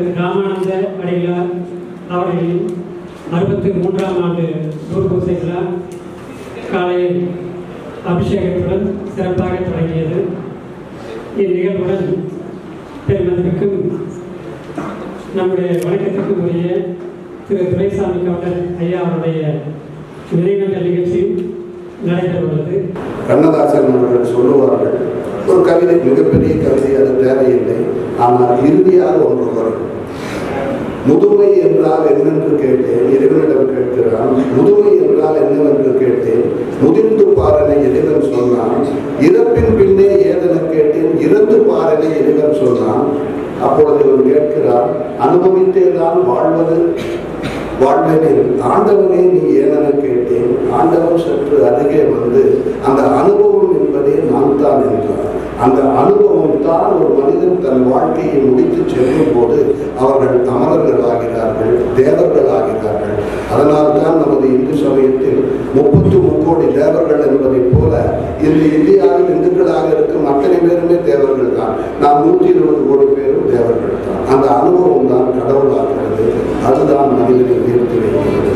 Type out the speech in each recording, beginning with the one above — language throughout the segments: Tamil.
ராமானந்த அடிகளார் அவர்களின் அறுபத்தி மூன்றாம் ஆண்டு நூறு பூசை விழா காலையில் அபிஷேகத்துடன் சிறப்பாக தொடங்கியது இந்நிகழ்வுடன் பெருமதிக்கும் நம்முடைய வணக்கத்துக்கு உரிய திரு துரைசாமி கவுண்டர் ஐயா அவருடைய நினைவேந்தல் நிகழ்ச்சியும் நடைபெறவுள்ளது கண்ணதாசன் அவர்கள் சொல்லுவார்கள் ஒரு கவிதை மிகப்பெரிய கவிதை அது தேவையில்லை ஆனால் இறுதியாக ஒன்று வரும் முதுமை என்றால் என்னென்று கேட்டேன் இறைவனிடம் கேட்கிறான் முதுமை என்றால் என்னவென்று கேட்டேன் முதிர்ந்து பாரனை இறைவன் சொன்னான் இறப்பின் பின்னே ஏதென கேட்டேன் இறந்து பாரனை இறைவன் சொன்னான் அப்பொழுது இவன் கேட்கிறான் அனுபவித்தேதான் வாழ்வது வாழ்வனில் ஆண்டவனே நீ ஏனென கேட்டேன் ஆண்டவன் சற்று அருகே வந்து அந்த அனுபவம் என்பதே நான் தான் என்றார் அந்த அனுபவம் தான் ஒரு மனிதன் தன் வாழ்க்கையை முடித்து செல்லும் போது அவர்கள் அமரர்கள் ஆகிறார்கள் தேவர்கள் ஆகிறார்கள் அதனால் தான் நமது இந்து சமயத்தில் முப்பத்து முக்கோடி தேவர்கள் என்பதைப் போல இந்த இந்தியாவில் இந்துக்களாக இருக்கும் அத்தனை பேருமே தேவர்கள் தான் நாம் நூற்றி இருபது கோடி பேரும் தேவர்கள் தான் அந்த அனுபவம் தான் கடவுளாகிறது அதுதான் மனிதனை உயர்த்தி வைக்கிறது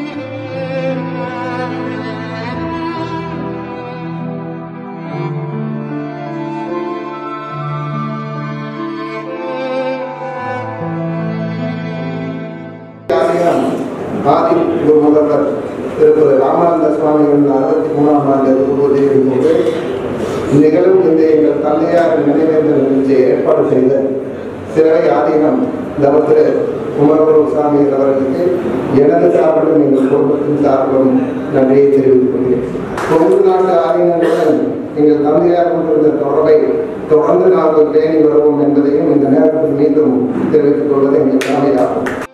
ஆசிரம் ஆதி குரு முதல்வர் திருப்பதி ராமானந்த சுவாமிகளின் அறுபத்தி மூணாம் ஆண்டு குருதேவின் போது நிகழும் இந்த எங்கள் தந்தையார் நினைவேந்தல் நிகழ்ச்சியை ஏற்பாடு செய்த சிறவை ஆதீனம் தவ திரு குமரகுரு சாமி அவர்களுக்கு எனது சார்பிலும் எங்கள் குடும்பத்தின் சார்பிலும் நன்றியை தெரிவித்துக் கொள்கிறேன் கொங்கு நாட்டு ஆதீனங்களுடன் எங்கள் தந்தையார் கொண்டிருந்த தொடர்பை தொடர்ந்து நாங்கள் பேணி வருவோம் என்பதையும் இந்த நேரத்தில் மீண்டும் தெரிவித்துக் கொள்வது எங்கள் கடமையாகும்